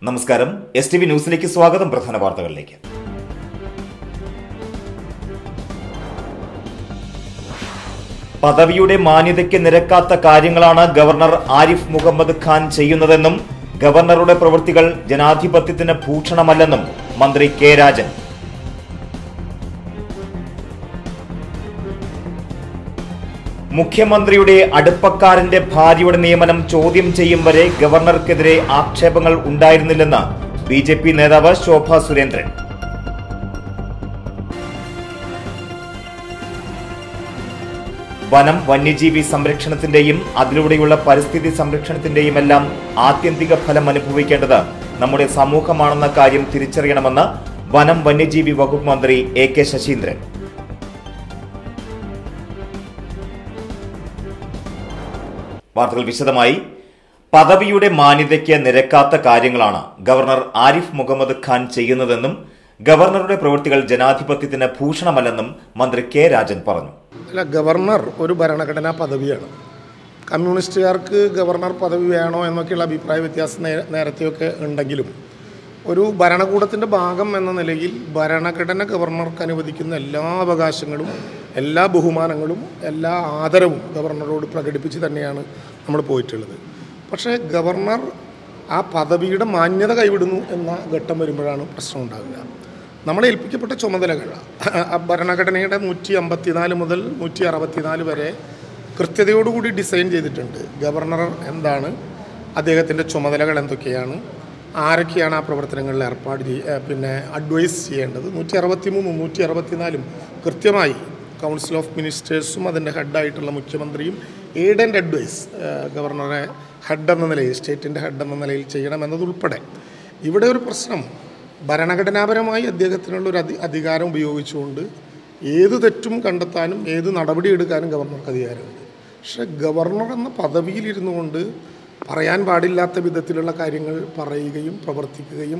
നമസ്കാരം S T V ന്യൂസിലേക്ക് സ്വാഗതം പ്രധാന വാർത്തകളിലേക്ക് പദവിയുടെ മാന്യതയ്ക്ക് നിരക്കാത്ത കാര്യങ്ങളാണ് ഗവർണർ ആരിഫ് മുഹമ്മദ് ഖാൻ ചെയ്യുന്നതെന്നും ഗവർണറുടെ പ്രവൃത്തികൾ ജനാധിപത്യത്തിന് ഭൂഷണമല്ലെന്നും മന്ത്രി കെ രാജൻ മുഖ്യമന്ത്രിയുടെ അടുപ്പക്കാരന്റെ ഭാര്യയുടെ നിയമനം ചോദ്യം ചെയ്യും വരെ ഗവർണർക്കെതിരെ ആക്ഷേപങ്ങൾ ഉണ്ടായിരുന്നില്ലെന്ന് ബി ജെ പി നേതാവ് ശോഭ സുരേന്ദ്രൻ വനം വന്യജീവി സംരക്ഷണത്തിന്റെയും അതിലൂടെയുള്ള പരിസ്ഥിതി സംരക്ഷണത്തിന്റെയും എല്ലാം ആത്യന്തിക ഫലം അനുഭവിക്കേണ്ടത് നമ്മുടെ സമൂഹമാണെന്ന കാര്യം തിരിച്ചറിയണമെന്ന് വനം വന്യജീവി വകുപ്പ് മന്ത്രി എ കെ ശശീന്ദ്രൻ വാർത്തകൾ വിശദമായി പദവിയുടെ മാന്യതയ്ക്ക് നിരക്കാത്ത കാര്യങ്ങളാണ് ഗവർണർ ആരിഫ് മുഹമ്മദ് ഖാൻ ചെയ്യുന്നതെന്നും ഗവർണറുടെ പ്രവൃത്തികൾ ജനാധിപത്യത്തിന് ഭൂഷണമല്ലെന്നും മന്ത്രി കെ രാജൻ പറഞ്ഞു അല്ല ഗവർണർ ഒരു ഭരണഘടനാ പദവിയാണ് കമ്മ്യൂണിസ്റ്റുകാർക്ക് ഗവർണർ പദവി വേണോ എന്നൊക്കെയുള്ള അഭിപ്രായ വ്യത്യാസം നേ- നേരത്തെയൊക്കെ ഉണ്ടെങ്കിലും ഒരു ഭരണകൂടത്തിൻ്റെ ഭാഗം എന്ന നിലയിൽ ഭരണഘടന ഗവർണർക്ക് അനുവദിക്കുന്ന എല്ലാ അവകാശങ്ങളും എല്ലാ ബഹുമാനങ്ങളും എല്ലാ ആദരവും ഗവർണറോട് പ്രകടിപ്പിച്ച് തന്നെയാണ് നമ്മൾ പോയിട്ടുള്ളത് പക്ഷേ ഗവർണർ ആ പദവിയുടെ മാന്യത കൈവിടുന്നു എന്ന ഘട്ടം വരുമ്പോഴാണ് പ്രശ്നം ഉണ്ടാകുക നമ്മളെ ഏൽപ്പിക്കപ്പെട്ട ചുമതലകൾ ആ ഭരണഘടനയുടെ നൂറ്റി അമ്പത്തിനാല് മുതൽ നൂറ്റി അറുപത്തിനാല് വരെ കൃത്യതയോടുകൂടി ഡിസൈൻ ചെയ്തിട്ടുണ്ട് ഗവർണർ എന്താണ് അദ്ദേഹത്തിൻ്റെ ചുമതലകൾ എന്തൊക്കെയാണ് ആരൊക്കെയാണ് ആ പ്രവർത്തനങ്ങളിൽ ഏർപ്പാട് ചെയ്യ പിന്നെ അഡ്വൈസ് ചെയ്യേണ്ടത് നൂറ്റി അറുപത്തി മൂന്നും നൂറ്റി അറുപത്തിനാലും കൃത്യമായി കൗൺസിൽ ഓഫ് മിനിസ്റ്റേഴ്സും അതിൻ്റെ ഹെഡായിട്ടുള്ള മുഖ്യമന്ത്രിയും എയ്ഡ് ആൻഡ് അഡ്വൈസ് ഗവർണറെ ഹെഡ് എന്ന നിലയിൽ സ്റ്റേറ്റിൻ്റെ ഹെഡ് എന്ന നിലയിൽ ചെയ്യണമെന്നതുൾപ്പെടെ ഇവിടെ ഒരു പ്രശ്നം ഭരണഘടനാപരമായി അദ്ദേഹത്തിനുള്ള ഒരു അധി അധികാരം ഉപയോഗിച്ചുകൊണ്ട് ഏത് തെറ്റും കണ്ടെത്താനും ഏത് നടപടി എടുക്കാനും ഗവർണർക്ക് അധികാരമുണ്ട് പക്ഷെ ഗവർണർ എന്ന പദവിയിലിരുന്നു കൊണ്ട് പറയാൻ പാടില്ലാത്ത വിധത്തിലുള്ള കാര്യങ്ങൾ പറയുകയും പ്രവർത്തിക്കുകയും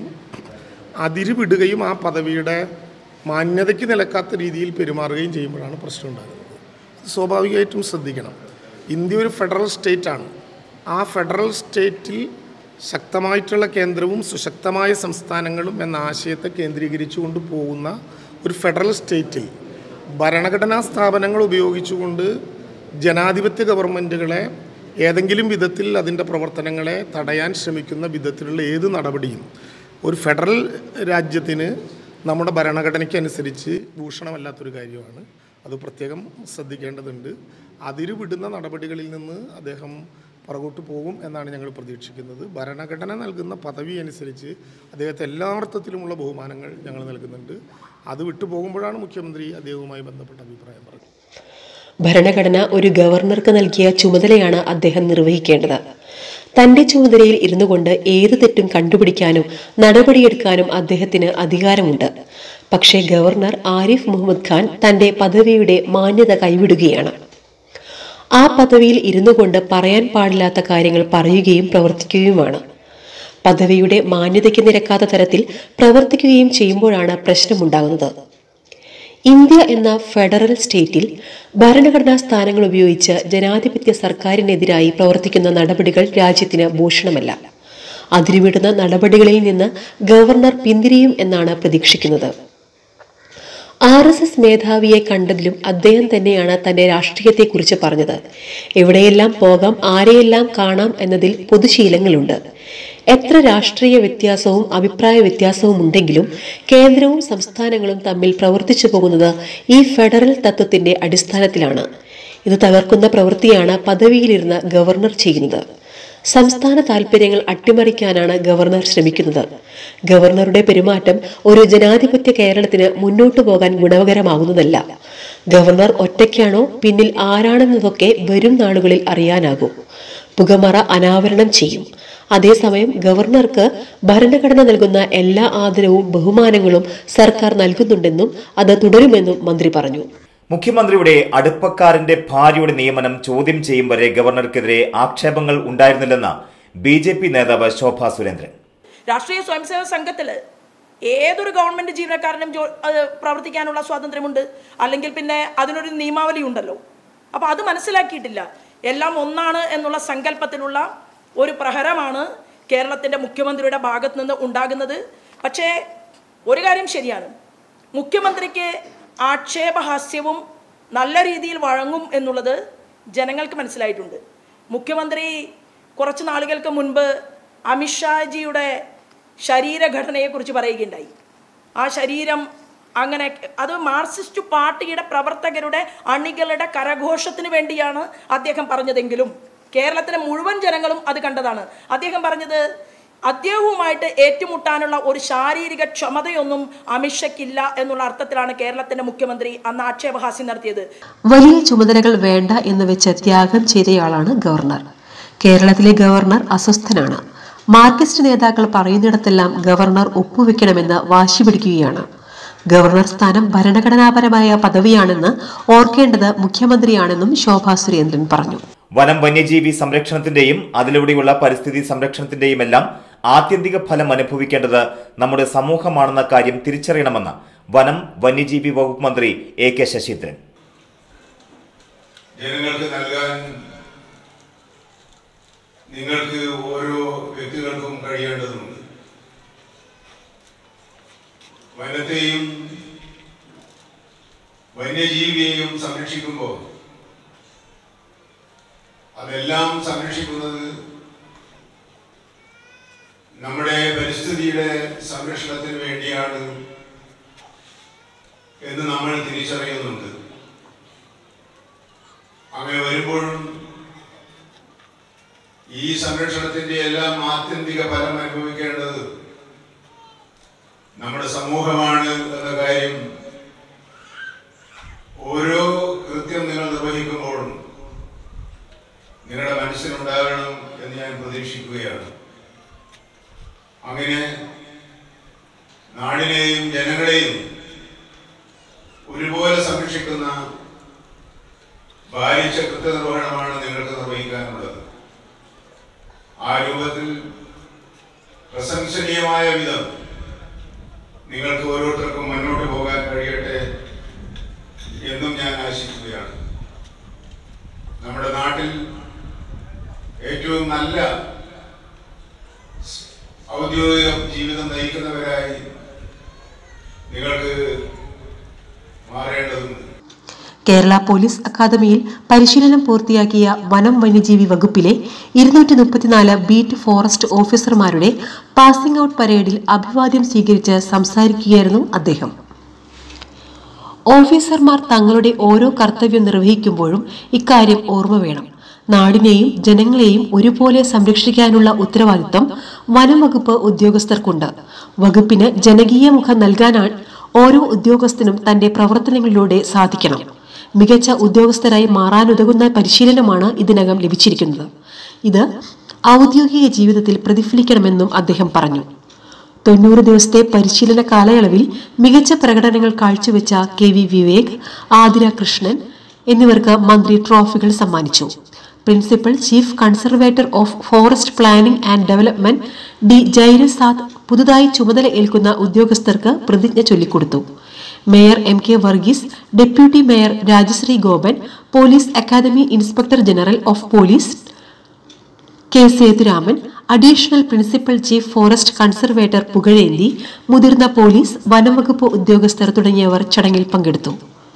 അതിര് വിടുകയും ആ പദവിയുടെ മാന്യതയ്ക്ക് നിലക്കാത്ത രീതിയിൽ പെരുമാറുകയും ചെയ്യുമ്പോഴാണ് പ്രശ്നം ഉണ്ടാകുന്നത് സ്വാഭാവികമായിട്ടും ശ്രദ്ധിക്കണം ഇന്ത്യ ഒരു ഫെഡറൽ സ്റ്റേറ്റാണ് ആ ഫെഡറൽ സ്റ്റേറ്റിൽ ശക്തമായിട്ടുള്ള കേന്ദ്രവും സുശക്തമായ സംസ്ഥാനങ്ങളും എന്ന ആശയത്തെ കേന്ദ്രീകരിച്ചുകൊണ്ട് പോകുന്ന ഒരു ഫെഡറൽ സ്റ്റേറ്റിൽ ഭരണഘടനാ സ്ഥാപനങ്ങൾ ഉപയോഗിച്ചുകൊണ്ട് ജനാധിപത്യ ഗവൺമെൻറ്റുകളെ ഏതെങ്കിലും വിധത്തിൽ അതിൻ്റെ പ്രവർത്തനങ്ങളെ തടയാൻ ശ്രമിക്കുന്ന വിധത്തിലുള്ള ഏത് നടപടിയും ഒരു ഫെഡറൽ രാജ്യത്തിന് നമ്മുടെ ഭരണഘടനയ്ക്കനുസരിച്ച് ഭൂഷണമല്ലാത്തൊരു കാര്യമാണ് അത് പ്രത്യേകം ശ്രദ്ധിക്കേണ്ടതുണ്ട് അതിര് വിടുന്ന നടപടികളിൽ നിന്ന് അദ്ദേഹം പുറകോട്ട് പോകും എന്നാണ് ഞങ്ങൾ പ്രതീക്ഷിക്കുന്നത് ഭരണഘടന നൽകുന്ന പദവി അനുസരിച്ച് അദ്ദേഹത്തെ എല്ലാ അർത്ഥത്തിലുമുള്ള ബഹുമാനങ്ങൾ ഞങ്ങൾ നൽകുന്നുണ്ട് അത് വിട്ടു പോകുമ്പോഴാണ് മുഖ്യമന്ത്രി അദ്ദേഹവുമായി ബന്ധപ്പെട്ട അഭിപ്രായം പറഞ്ഞത് ഭരണഘടന ഒരു ഗവർണർക്ക് നൽകിയ ചുമതലയാണ് അദ്ദേഹം നിർവഹിക്കേണ്ടത് തന്റെ ചുമതലയിൽ ഇരുന്നു കൊണ്ട് ഏത് തെറ്റും കണ്ടുപിടിക്കാനും നടപടിയെടുക്കാനും അദ്ദേഹത്തിന് അധികാരമുണ്ട് പക്ഷേ ഗവർണർ ആരിഫ് മുഹമ്മദ് ഖാൻ തന്റെ പദവിയുടെ മാന്യത കൈവിടുകയാണ് ആ പദവിയിൽ ഇരുന്നു കൊണ്ട് പറയാൻ പാടില്ലാത്ത കാര്യങ്ങൾ പറയുകയും പ്രവർത്തിക്കുകയുമാണ് പദവിയുടെ മാന്യതയ്ക്ക് നിരക്കാത്ത തരത്തിൽ പ്രവർത്തിക്കുകയും ചെയ്യുമ്പോഴാണ് പ്രശ്നമുണ്ടാകുന്നത് ഇന്ത്യ എന്ന ഫെഡറൽ സ്റ്റേറ്റിൽ ഭരണഘടനാ സ്ഥാനങ്ങൾ ഉപയോഗിച്ച് ജനാധിപത്യ സർക്കാരിനെതിരായി പ്രവർത്തിക്കുന്ന നടപടികൾ രാജ്യത്തിന് ഭൂഷണമല്ല അതിരുവിടുന്ന നടപടികളിൽ നിന്ന് ഗവർണർ പിന്തിരിയും എന്നാണ് പ്രതീക്ഷിക്കുന്നത് ആർ എസ് എസ് മേധാവിയെ കണ്ടതിലും അദ്ദേഹം തന്നെയാണ് തന്റെ രാഷ്ട്രീയത്തെക്കുറിച്ച് പറഞ്ഞത് എവിടെയെല്ലാം പോകാം ആരെയെല്ലാം കാണാം എന്നതിൽ പൊതുശീലങ്ങളുണ്ട് എത്ര രാഷ്ട്രീയ വ്യത്യാസവും അഭിപ്രായ വ്യത്യാസവും ഉണ്ടെങ്കിലും കേന്ദ്രവും സംസ്ഥാനങ്ങളും തമ്മിൽ പ്രവർത്തിച്ചു പോകുന്നത് ഈ ഫെഡറൽ തത്വത്തിന്റെ അടിസ്ഥാനത്തിലാണ് ഇത് തകർക്കുന്ന പ്രവൃത്തിയാണ് പദവിയിലിരുന്ന ഗവർണർ ചെയ്യുന്നത് സംസ്ഥാന താൽപര്യങ്ങൾ അട്ടിമറിക്കാനാണ് ഗവർണർ ശ്രമിക്കുന്നത് ഗവർണറുടെ പെരുമാറ്റം ഒരു ജനാധിപത്യ കേരളത്തിന് മുന്നോട്ടു പോകാൻ ഗുണകരമാകുന്നതല്ല ഗവർണർ ഒറ്റയ്ക്കാണോ പിന്നിൽ ആരാണെന്നതൊക്കെ വരും നാളുകളിൽ അറിയാനാകും പുകമറ അനാവരണം ചെയ്യും അതേസമയം ഗവർണർക്ക് ഭരണഘടന നൽകുന്ന എല്ലാ ആദരവും ബഹുമാനങ്ങളും സർക്കാർ നൽകുന്നുണ്ടെന്നും അത് തുടരുമെന്നും മന്ത്രി പറഞ്ഞു മുഖ്യമന്ത്രിയുടെ അടുപ്പക്കാരന്റെ ഭാര്യയുടെ നിയമനം ചോദ്യം ചെയ്യും വരെ ഗവർണർക്കെതിരെ ആക്ഷേപങ്ങൾ ഉണ്ടായിരുന്നില്ലെന്ന് ബി ജെ പി നേതാവ് ശോഭ സുരേന്ദ്രൻ രാഷ്ട്രീയ സ്വയംസേവക സംഘത്തിൽ ഏതൊരു ഗവൺമെന്റ് ജീവനക്കാരനും ജോ അത് പ്രവർത്തിക്കാനുള്ള സ്വാതന്ത്ര്യമുണ്ട് അല്ലെങ്കിൽ പിന്നെ അതിനൊരു നിയമാവലി ഉണ്ടല്ലോ അപ്പോൾ അത് മനസ്സിലാക്കിയിട്ടില്ല എല്ലാം ഒന്നാണ് എന്നുള്ള സങ്കല്പത്തിലുള്ള ഒരു പ്രഹരമാണ് കേരളത്തിൻ്റെ മുഖ്യമന്ത്രിയുടെ ഭാഗത്ത് നിന്ന് ഉണ്ടാകുന്നത് പക്ഷേ ഒരു കാര്യം ശരിയാണ് മുഖ്യമന്ത്രിക്ക് ആക്ഷേപഹാസ്യവും നല്ല രീതിയിൽ വഴങ്ങും എന്നുള്ളത് ജനങ്ങൾക്ക് മനസ്സിലായിട്ടുണ്ട് മുഖ്യമന്ത്രി കുറച്ച് നാളുകൾക്ക് മുൻപ് അമിത്ഷാജിയുടെ ശരീരഘടനയെക്കുറിച്ച് പറയുകയുണ്ടായി ആ ശരീരം അങ്ങനെ അത് മാർക്സിസ്റ്റ് പാർട്ടിയുടെ പ്രവർത്തകരുടെ അണികളുടെ കരഘോഷത്തിന് വേണ്ടിയാണ് അദ്ദേഹം പറഞ്ഞതെങ്കിലും കേരളത്തിലെ മുഴുവൻ ജനങ്ങളും അത് കണ്ടതാണ് അദ്ദേഹം പറഞ്ഞത് അദ്ദേഹവുമായിട്ട് ഏറ്റുമുട്ടാനുള്ള ഒരു ശാരീരിക ക്ഷമതയൊന്നും അമിത്ഷയ്ക്കില്ല എന്നുള്ള അർത്ഥത്തിലാണ് കേരളത്തിന്റെ മുഖ്യമന്ത്രി അന്ന് ആക്ഷേപഹാസ്യം നടത്തിയത് വലിയ ചുമതലകൾ വേണ്ട എന്ന് വെച്ച് ത്യാഗം ചെയ്തയാളാണ് ഗവർണർ കേരളത്തിലെ ഗവർണർ അസ്വസ്ഥനാണ് മാർക്സിസ്റ്റ് നേതാക്കൾ പറയുന്നിടത്തെല്ലാം ഗവർണർ ഒപ്പുവെക്കണമെന്ന് വാശി പിടിക്കുകയാണ് ഗവർണർ സ്ഥാനം ഭരണഘടനാപരമായ പദവിയാണെന്ന് ഓർക്കേണ്ടത് മുഖ്യമന്ത്രിയാണെന്നും ശോഭാ സുരേന്ദ്രൻ പറഞ്ഞു വനം വന്യജീവി സംരക്ഷണത്തിന്റെയും അതിലൂടെയുള്ള പരിസ്ഥിതി സംരക്ഷണത്തിന്റെയും എല്ലാം ആത്യന്തിക ഫലം അനുഭവിക്കേണ്ടത് നമ്മുടെ സമൂഹമാണെന്ന കാര്യം തിരിച്ചറിയണമെന്ന് വനം വന്യജീവി വകുപ്പ് മന്ത്രി എ കെ ശശീന്ദ്രൻ ജനങ്ങൾക്ക് നൽകാൻ നിങ്ങൾക്ക് ഓരോ വ്യക്തികൾക്കും കഴിയേണ്ടതുണ്ട് വനത്തെയും വന്യജീവിയെയും സംരക്ഷിക്കുമ്പോൾ അതെല്ലാം സംരക്ഷിക്കുന്നത് നമ്മുടെ പരിസ്ഥിതിയുടെ സംരക്ഷണത്തിന് വേണ്ടിയാണ് എന്ന് നമ്മൾ തിരിച്ചറിയുന്നുണ്ട് അങ്ങനെ വരുമ്പോഴും ഈ സംരക്ഷണത്തിന്റെ എല്ലാം ആത്യന്തിക ഫലം അനുഭവിക്കേണ്ടത് നമ്മുടെ സമൂഹമാണ് എന്ന കാര്യം ഓരോ കൃത്യം നിങ്ങൾ നിർവഹിക്കുമ്പോഴും നിങ്ങളുടെ മനസ്സിനുണ്ടാകണം എന്ന് ഞാൻ പ്രതീക്ഷിക്കുകയാണ് അങ്ങനെ നാടിനെയും ജനങ്ങളെയും ഒരുപോലെ സംരക്ഷിക്കുന്ന ഭാരിച്ച കൃത്യനിർവഹണമാണ് നിങ്ങൾക്ക് നിർവഹിക്കാനുള്ളത് ആ രൂപത്തിൽ പ്രശംസനീയമായ വിധം നിങ്ങൾക്ക് ഓരോരുത്തർക്കും മുന്നോട്ട് പോകാൻ കഴിയട്ടെ എന്നും ഞാൻ ആശിക്കുകയാണ് നമ്മുടെ നാട്ടിൽ ഏറ്റവും നല്ല ഔദ്യോഗിക ജീവിതം നയിക്കുന്നവരായി നിങ്ങൾക്ക് മാറേണ്ടതുണ്ട് കേരള പോലീസ് അക്കാദമിയിൽ പരിശീലനം പൂർത്തിയാക്കിയ വനം വന്യജീവി വകുപ്പിലെ ഇരുന്നൂറ്റി മുപ്പത്തിനാല് ബീറ്റ് ഫോറസ്റ്റ് ഓഫീസർമാരുടെ പാസിംഗ് ഔട്ട് പരേഡിൽ അഭിവാദ്യം സ്വീകരിച്ച് സംസാരിക്കുകയായിരുന്നു അദ്ദേഹം ഓഫീസർമാർ തങ്ങളുടെ ഓരോ കർത്തവ്യം നിർവഹിക്കുമ്പോഴും ഇക്കാര്യം ഓർമ്മ വേണം നാടിനെയും ജനങ്ങളെയും ഒരുപോലെ സംരക്ഷിക്കാനുള്ള ഉത്തരവാദിത്തം വനം വകുപ്പ് ഉദ്യോഗസ്ഥർക്കുണ്ട് വകുപ്പിന് ജനകീയ മുഖം നൽകാനാണ് ഓരോ ഉദ്യോഗസ്ഥനും തന്റെ പ്രവർത്തനങ്ങളിലൂടെ സാധിക്കണം മികച്ച ഉദ്യോഗസ്ഥരായി മാറാനുതകുന്ന പരിശീലനമാണ് ഇതിനകം ലഭിച്ചിരിക്കുന്നത് ഇത് ഔദ്യോഗിക ജീവിതത്തിൽ പ്രതിഫലിക്കണമെന്നും അദ്ദേഹം പറഞ്ഞു തൊണ്ണൂറ് ദിവസത്തെ പരിശീലന കാലയളവിൽ മികച്ച പ്രകടനങ്ങൾ കാഴ്ചവെച്ച കെ വി വിവേക് ആതിര കൃഷ്ണൻ എന്നിവർക്ക് മന്ത്രി ട്രോഫികൾ സമ്മാനിച്ചു principal chief conservator of forest planning and development D ജൈരസാദ് പുതുതായി ചുമതല ഏൽക്കുന്ന ഉദ്യോഗസ്ഥർക്ക് പ്രതിജ്ഞ ചൊല്ലിക്കൊടുത്തു mayor M K Varghese deputy mayor Rajasree Gopan police academy inspector general of police K Sethuraman additional principal chief forest conservator Pukazhenthi മുതിർന്ന പോലീസ് വനംവകുപ്പ് ഉദ്യോഗസ്ഥർ തുടങ്ങിയവർ ചടങ്ങിൽ പങ്കെടുത്തു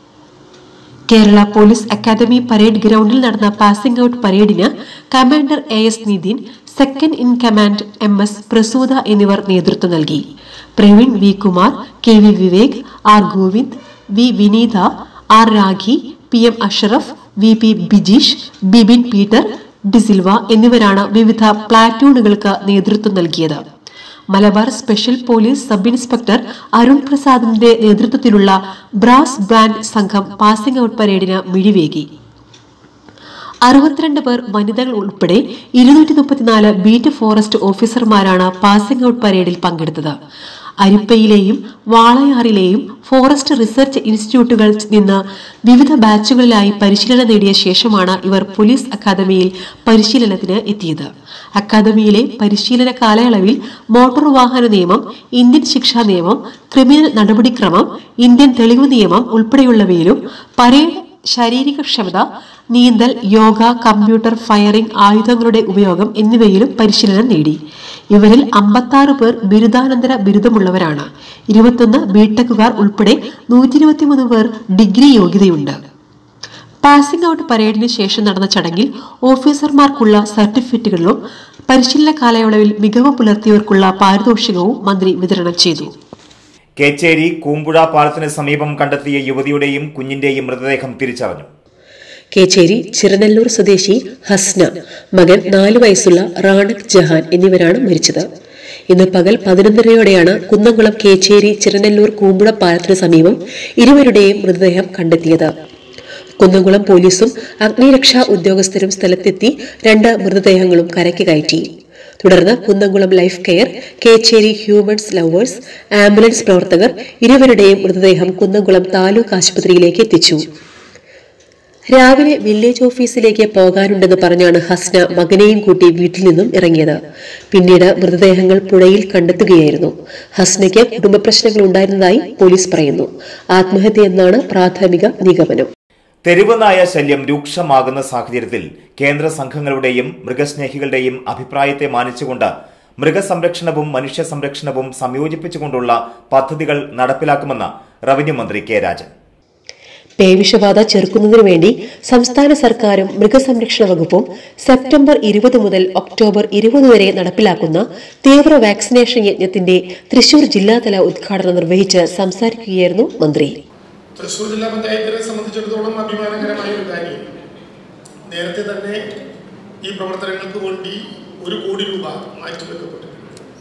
കേരള പോലീസ് അക്കാദമി പരേഡ് ഗ്രൗണ്ടിൽ നടന്ന പാസിംഗ് ഔട്ട് പരേഡിന് commander A S Nithin second in command M S Prasootha എന്നിവർ നേതൃത്വം നൽകി Praveen V Kumar K V Vivek R Govind V Vineetha R Rakhi P M Asharaf V P Bijeesh Bibin Peter D'Silva എന്നിവരാണ് വിവിധ പ്ലാറ്റൂണുകൾക്ക് നേതൃത്വം നൽകിയത് Malabar special police sub inspector Arun പ്രസാദിന്റെ നേതൃത്വത്തിലുള്ള ബ്രാസ് ബാൻഡ് സംഘം പാസിംഗ് ഔട്ട് പരേഡിന് മിഴിവേകി അറുപത്തിരണ്ട് പേർ വനിതകൾ ഉൾപ്പെടെ ഇരുന്നൂറ്റി മുപ്പത്തിനാല് ബീറ്റ് ഫോറസ്റ്റ് ഓഫീസർമാരാണ് പാസിംഗ് ഔട്ട് പരേഡിൽ പങ്കെടുത്തത് അരിപ്പയിലെയും വാളയാറിലെയും ഫോറസ്റ്റ് റിസർച്ച് ഇൻസ്റ്റിറ്റ്യൂട്ടുകളിൽ നിന്ന് വിവിധ ബാച്ചുകളിലായി പരിശീലനം നേടിയ ശേഷമാണ് ഇവർ പോലീസ് അക്കാദമിയിൽ പരിശീലനത്തിന് എത്തിയത് അക്കാദമിയിലെ പരിശീലന കാലയളവിൽ മോട്ടോർ വാഹന നിയമം ഇന്ത്യൻ ശിക്ഷാ നിയമം ക്രിമിനൽ നടപടിക്രമം ഇന്ത്യൻ തെളിവ് നിയമം ഉൾപ്പെടെയുള്ളവയിലും പരേഡ് ശാരീരിക ക്ഷമത നീന്തൽ യോഗ കമ്പ്യൂട്ടർ ഫയറിംഗ് ആയുധങ്ങളുടെ ഉപയോഗം എന്നിവയിലും പരിശീലനം നേടി ഇവരിൽ അമ്പത്താറ് പേർ ബിരുദാനന്തര ബിരുദമുള്ളവരാണ് ഇരുപത്തൊന്ന് ബിടെക്കുകാർ ഉൾപ്പെടെ നൂറ്റി ഇരുപത്തിമൂന്ന് പേർ ഡിഗ്രി യോഗ്യതയുണ്ട് പാസിംഗ് ഔട്ട് പരേഡിന് ശേഷം നടന്ന ചടങ്ങിൽ ഓഫീസർമാർക്കുള്ള സർട്ടിഫിക്കറ്റുകളും പരിശീലന കാലയളവിൽ മികവ് പുലർത്തിയവർക്കുള്ള പാരിതോഷികവും മന്ത്രി വിതരണം ചെയ്തു കേച്ചേരി കൂമ്പുഴ പാലത്തിന് സമീപം കണ്ടെത്തിയ യുവതിയുടെയും കുഞ്ഞിന്റെയും മൃതദേഹം തിരിച്ചറിഞ്ഞു കേച്ചേരി ചിറനല്ലൂർ സ്വദേശി ഹസ്ന മകൻ നാലു വയസ്സുള്ള റാണക് ജഹാൻ എന്നിവരാണ് മരിച്ചത് ഇന്ന് പകൽ പതിനൊന്നരയോടെയാണ് കുന്നംകുളം കേച്ചേരി ചിറനല്ലൂർ കൂമ്പുഴ പാലത്തിന് സമീപം ഇരുവരുടെയും മൃതദേഹം കണ്ടെത്തിയത് കുന്നംകുളം പോലീസും അഗ്നിരക്ഷാ ഉദ്യോഗസ്ഥരും സ്ഥലത്തെത്തി രണ്ട് മൃതദേഹങ്ങളും കരയ്ക്ക് കയറ്റി തുടർന്ന് Kunnamkulam life care Kecheri humans lovers ambulance പ്രവർത്തകർ ഇരുവരുടെയും മൃതദേഹം കുന്നംകുളം താലൂക്ക് ആശുപത്രിയിലേക്ക് എത്തിച്ചു രാവിലെ വില്ലേജ് ഓഫീസിലേക്ക് പോകാനുണ്ടെന്ന് പറഞ്ഞാണ് ഹസ്ന മകനെയും കൂട്ടി വീട്ടിൽ നിന്നും ഇറങ്ങിയത് പിന്നീട് മൃതദേഹങ്ങൾ പുഴയിൽ കണ്ടെത്തുകയായിരുന്നു ഹസ്നയ്ക്ക് കുടുംബ പ്രശ്നങ്ങൾ ഉണ്ടായിരുന്നതായി പോലീസ് പറയുന്നു ആത്മഹത്യ എന്നാണ് പ്രാഥമിക നിഗമനം തെരുവ് നായ ശല്യം രൂക്ഷമാകുന്ന സാഹചര്യത്തിൽ കേന്ദ്ര സംഘങ്ങളുടെയും മൃഗസ്നേഹികളുടെയും അഭിപ്രായത്തെ മാനിച്ചുകൊണ്ട് മൃഗസംരക്ഷണവും മനുഷ്യ സംരക്ഷണവും സംയോജിപ്പിച്ചുകൊണ്ടുള്ള പദ്ധതികൾ നടപ്പിലാക്കുമെന്ന് റവന്യൂ മന്ത്രി കെ രാജൻ പേവിഷബാധ ചെറുക്കുന്നതിനു വേണ്ടി സംസ്ഥാന സർക്കാരും മൃഗസംരക്ഷണ വകുപ്പും സെപ്റ്റംബർ ഇരുപത് മുതൽ ഒക്ടോബർ ഇരുപത് വരെ നടപ്പിലാക്കുന്ന തീവ്ര വാക്സിനേഷൻ യജ്ഞത്തിന്റെ തൃശൂർ ജില്ലാതല ഉദ്ഘാടനം നിർവഹിച്ച് സംസാരിക്കുകയായിരുന്നു മന്ത്രി തൃശ്ശൂർ ജില്ലാ പഞ്ചായത്തിനെ സംബന്ധിച്ചിടത്തോളം അഭിമാനകരമായ ഒരു കാര്യം നേരത്തെ തന്നെ ഈ പ്രവർത്തനങ്ങൾക്ക് വേണ്ടി ഒരു കോടി രൂപ മാറ്റിവെക്കപ്പെട്ടിട്ടുണ്ട്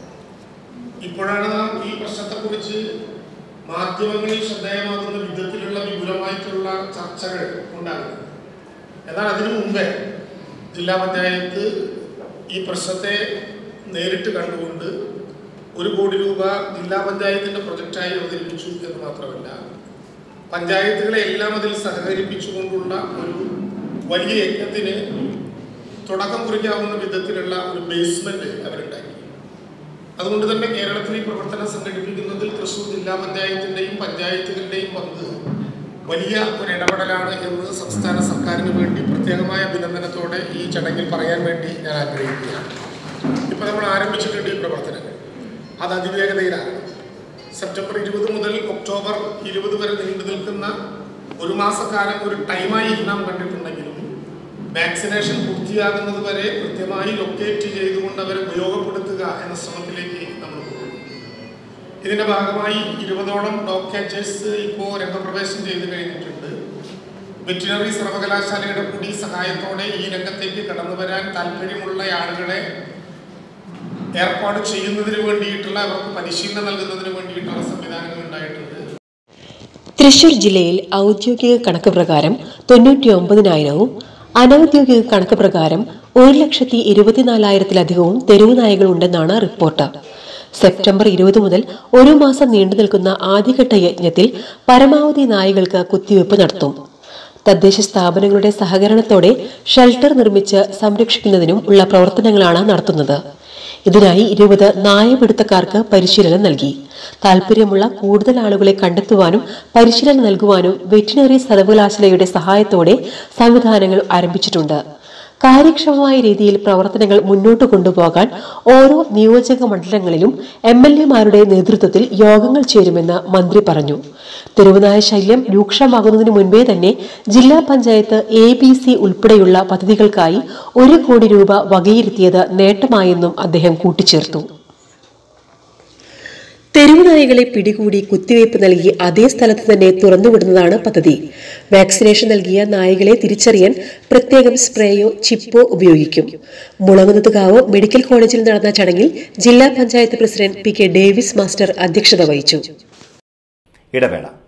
ഇപ്പോഴാണ് നാം ഈ പ്രശ്നത്തെക്കുറിച്ച് മാധ്യമങ്ങളിൽ ശ്രദ്ധേയമാകുന്ന വിധത്തിലുള്ള വിപുലമായിട്ടുള്ള ചർച്ചകൾ ഉണ്ടാകുന്നത് എന്നാൽ അതിനു മുമ്പേ ജില്ലാ പഞ്ചായത്ത് ഈ പ്രശ്നത്തെ നേരിട്ട് കണ്ടുകൊണ്ട് ഒരു കോടി രൂപ ജില്ലാ പഞ്ചായത്തിന്റെ പ്രൊജക്റ്റായി അവതരിപ്പിച്ചു എന്ന് മാത്രമല്ല പഞ്ചായത്തുകളെ എല്ലാം അതിൽ സഹകരിപ്പിച്ചുകൊണ്ടുള്ള ഒരു വലിയ യജ്ഞത്തിന് തുടക്കം കുറിക്കാവുന്ന വിധത്തിലുള്ള ഒരു ബേസ്മെന്റ് അവരുണ്ടാക്കി അതുകൊണ്ട് തന്നെ കേരളത്തിൽ ഈ പ്രവർത്തനം സംഘടിപ്പിക്കുന്നതിൽ തൃശ്ശൂർ ജില്ലാ പഞ്ചായത്തിന്റെയും പഞ്ചായത്തുകളുടെയും പങ്ക് വലിയ ഒരു ഇടപെടലാണ് എന്ന് സംസ്ഥാന സർക്കാരിന് വേണ്ടി പ്രത്യേകമായ അഭിനന്ദനത്തോടെ ഈ ചടങ്ങിൽ പറയാൻ വേണ്ടി ഞാൻ ആഗ്രഹിക്കുകയാണ് ഇപ്പൊ നമ്മൾ ആരംഭിച്ചിട്ടുണ്ട് ഈ പ്രവർത്തനങ്ങൾ അത് അതിവേഗതയിലാണ് സെപ്റ്റംബർ ഇരുപത് മുതൽ ഒക്ടോബർ ഇരുപത് വരെ നീണ്ടു നിൽക്കുന്ന ഒരു മാസക്കാലം ഒരു ടൈമായി നാം കണ്ടിട്ടുണ്ടെങ്കിലും വാക്സിനേഷൻ പൂർത്തിയാകുന്നത് വരെ കൃത്യമായി ലൊക്കേറ്റ് ചെയ്തുകൊണ്ട് അവരെ ഉപയോഗപ്പെടുത്തുക എന്ന ശ്രമത്തിലേക്ക് നമ്മൾ പോകും ഇതിന്റെ ഭാഗമായി ഇരുപതോളം ഡോക്ടേഴ്സ് ഇപ്പോൾ രംഗപ്രവേശം ചെയ്തു കഴിഞ്ഞിട്ടുണ്ട് വെറ്റിനറി സർവകലാശാലയുടെ കൂടി സഹായത്തോടെ ഈ രംഗത്തേക്ക് കടന്നു വരാൻ താല്പര്യമുള്ള ആളുകളെ ഏർപ്പാട് ചെയ്യുന്നതിന് വേണ്ടിയിട്ടുള്ള അവർക്ക് പരിശീലനം നൽകുന്നതിന് വേണ്ടിയിട്ടുള്ള സംവിധാനങ്ങൾ ഉണ്ടായിട്ടുണ്ട് തൃശൂർ ജില്ലയിൽ ഔദ്യോഗിക കണക്ക് പ്രകാരം തൊണ്ണൂറ്റി ഒമ്പതിനായിരവും അനൌദ്യോഗിക കണക്ക് പ്രകാരം ഒരു ലക്ഷത്തി ഇരുപത്തിനാലായിരത്തിലധികവും തെരുവ് നായകൾ ഉണ്ടെന്നാണ് റിപ്പോർട്ട് സെപ്റ്റംബർ ഇരുപത് മുതൽ ഒരു മാസം നീണ്ടു നിൽക്കുന്ന ആദ്യഘട്ട യജ്ഞത്തിൽ പരമാവധി നായകൾക്ക് കുത്തിവയ്പ് നടത്തും തദ്ദേശ സ്ഥാപനങ്ങളുടെ സഹകരണത്തോടെ ഷെൽട്ടർ നിർമ്മിച്ച് സംരക്ഷിക്കുന്നതിനും ഉള്ള പ്രവർത്തനങ്ങളാണ് നടത്തുന്നത് ഇതിനായി ഇരുപത് നായപിടുത്തക്കാർക്ക് പരിശീലനം നൽകി താൽപര്യമുള്ള കൂടുതൽ ആളുകളെ കണ്ടെത്തുവാനും പരിശീലനം നൽകുവാനും വെറ്റിനറി സർവകലാശാലയുടെ സഹായത്തോടെ സംവിധാനങ്ങൾ ആരംഭിച്ചിട്ടുണ്ട് കാര്യക്ഷമമായ രീതിയിൽ പ്രവർത്തനങ്ങൾ മുന്നോട്ട് കൊണ്ടുപോകാൻ ഓരോ നിയോജക മണ്ഡലങ്ങളിലും എം എൽ എമാരുടെ നേതൃത്വത്തിൽ യോഗങ്ങൾ ചേരുമെന്ന് മന്ത്രി പറഞ്ഞു തെരുവുനായ ശല്യം രൂക്ഷമാകുന്നതിന് മുൻപേ തന്നെ ജില്ലാ പഞ്ചായത്ത് എ ബി സി ഉൾപ്പെടെയുള്ള പദ്ധതികൾക്കായി ഒരു കോടി രൂപ വകയിരുത്തിയത് നേട്ടമായെന്നും അദ്ദേഹം കൂട്ടിച്ചേർത്തു തെരുവുനായകളെ പിടികൂടി കുത്തിവയ്പ് നൽകി അതേ സ്ഥലത്ത് തന്നെ തുറന്നുവിടുന്നതാണ് പദ്ധതി വാക്സിനേഷൻ നൽകിയ നായകളെ തിരിച്ചറിയാൻ പ്രത്യേകം സ്പ്രേയോ ചിപ്പോ ഉപയോഗിക്കും മുളങ്ങുന്നതുകാവ് മെഡിക്കൽ കോളേജിൽ നടന്ന ചടങ്ങിൽ ജില്ലാ panchayat president P K Davis master അധ്യക്ഷത വഹിച്ചു ഇടവേള